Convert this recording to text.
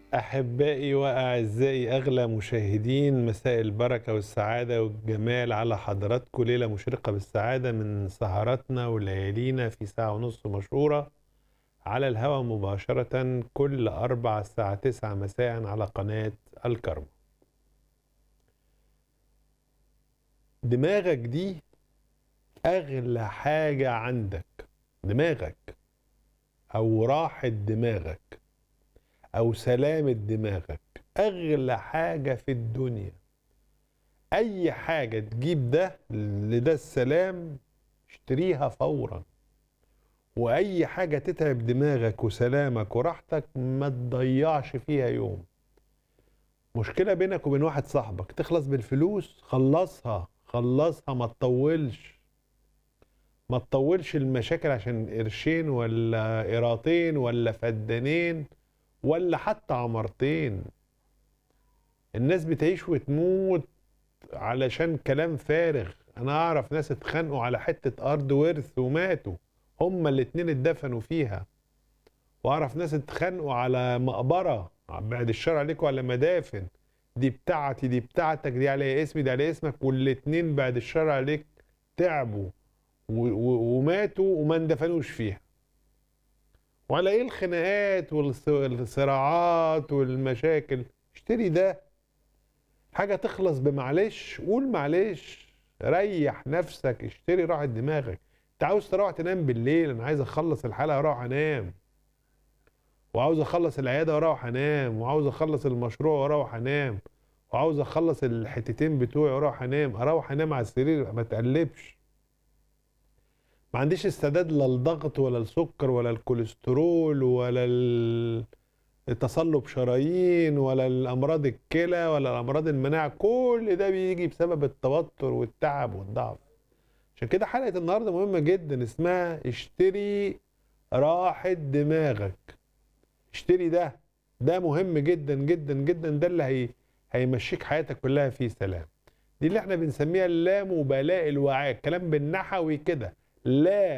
أحبائي وأعزائي أغلى مشاهدين مساء البركة والسعادة والجمال على حضراتكم ليلة مشرقة بالسعادة من سهراتنا وليالينا في ساعة ونص مشهورة على الهواء مباشرة كل أربع الساعة تسعة مساء على قناة الكرم دماغك دي أغلى حاجة عندك دماغك أو راحة دماغك او سلامة دماغك اغلى حاجة في الدنيا اي حاجة تجيب ده لده السلام اشتريها فورا واي حاجة تتعب دماغك وسلامك وراحتك ما تضيعش فيها يوم مشكلة بينك وبين واحد صاحبك تخلص بالفلوس خلصها خلصها ما تطولش ما تطولش المشاكل عشان قرشين ولا قيراطين ولا فدانين ولا حتى عمرتين الناس بتعيش وتموت علشان كلام فارغ انا اعرف ناس اتخانقوا على حتة ارض ورث وماتوا هما الاتنين اتدفنوا فيها واعرف ناس اتخانقوا على مقبرة بعد الشر عليكم على مدافن دي بتاعتي دي بتاعتك دي على اسمي دي على اسمك والاتنين بعد الشر عليك تعبوا وماتوا وما اندفنوش فيها وعلى ايه الخناقات والصراعات والمشاكل اشتري ده حاجة تخلص بمعلش قول معلش ريح نفسك اشتري راحة دماغك انت عاوز تروح تنام بالليل انا عايز اخلص الحلقة واروح انام وعاوز اخلص العيادة واروح انام وعاوز اخلص المشروع واروح انام وعاوز اخلص الحتتين بتوعي واروح انام اروح انام على السرير ما تقلبش ما عنديش استعداد لا الضغط ولا السكر ولا الكوليسترول ولا التصلب شرايين ولا الامراض الكلى ولا الامراض المناعه كل ده بيجي بسبب التوتر والتعب والضعف عشان كده حلقه النهارده مهمه جدا اسمها اشتري راحه دماغك اشتري ده ده مهم جدا جدا جدا ده اللي هي هيمشيك حياتك كلها في سلام دي اللي احنا بنسميها اللامبالاه الوعاء الكلام بالنحوي كده لا